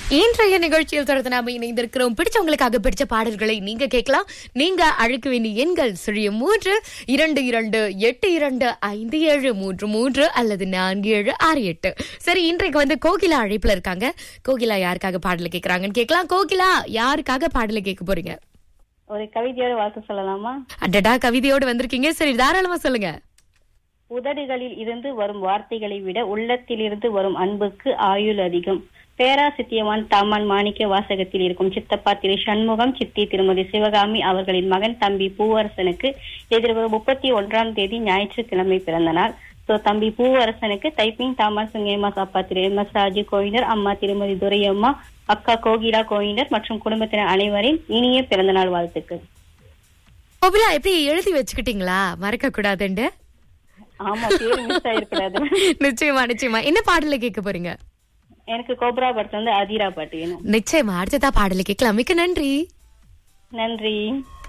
இன்றைய நிகழ்ச்சியில் தொடர்ந்து நாம இணைந்திருக்கிறோம் பிடிச்சவங்களுக்காக பிடிச்ச பாடல்களை நீங்க கேட்கலாம் நீங்க அழைக்க வேண்டிய எண்கள் சுழியம் மூன்று இரண்டு இரண்டு எட்டு இரண்டு ஐந்து ஏழு மூன்று மூன்று அல்லது நான்கு ஏழு ஆறு எட்டு சரி இன்றைக்கு வந்து கோகிலா அழைப்புல இருக்காங்க கோகிலா யாருக்காக பாடலை கேட்கறாங்கன்னு கேட்கலாம் கோகிலா யாருக்காக பாடலை கேட்க போறீங்க ஒரு கவிதையோட வாழ்த்து சொல்லலாமா அடடா கவிதையோடு வந்திருக்கீங்க சரி தாராளமா சொல்லுங்க உதடுகளில் இருந்து வரும் வார்த்தைகளை விட உள்ளத்திலிருந்து வரும் அன்புக்கு ஆயுள் அதிகம் பேரா சித்தியவான் தாமான் மாணிக்க வாசகத்தில் இருக்கும் சித்தப்பா திரு சண்முகம் சித்தி திருமதி சிவகாமி அவர்களின் மகன் தம்பி பூவரசனுக்கு எதிர்வரும் முப்பத்தி ஒன்றாம் தேதி ஞாயிற்றுக்கிழமை பிறந்த நாள் சோ தம்பி பூவரசனுக்கு தைப்பிங் தாமான் சுங்கேமா சாப்பா திரு எம் எஸ் ராஜு கோவிந்தர் அம்மா திருமதி துரையம்மா அக்கா கோகிலா கோவிந்தர் மற்றும் குடும்பத்தினர் அனைவரின் இனிய பிறந்தநாள் வாழ்த்துக்கள் கோகிலா எப்படி எழுதி வச்சுக்கிட்டீங்களா மறக்க கூடாதுண்டு ஆமா பேர் மிஸ் ஆயிருக்கூடாது நிச்சயமா நிச்சயமா என்ன பாடலை கேட்க போறீங்க எனக்கு கோப்ரா படத்துல வந்து அதிரா பாட்டு வேணும் நிச்சயமா அடுத்ததா பாடலை கேட்கலாம் மிக்க நன்றி நன்றி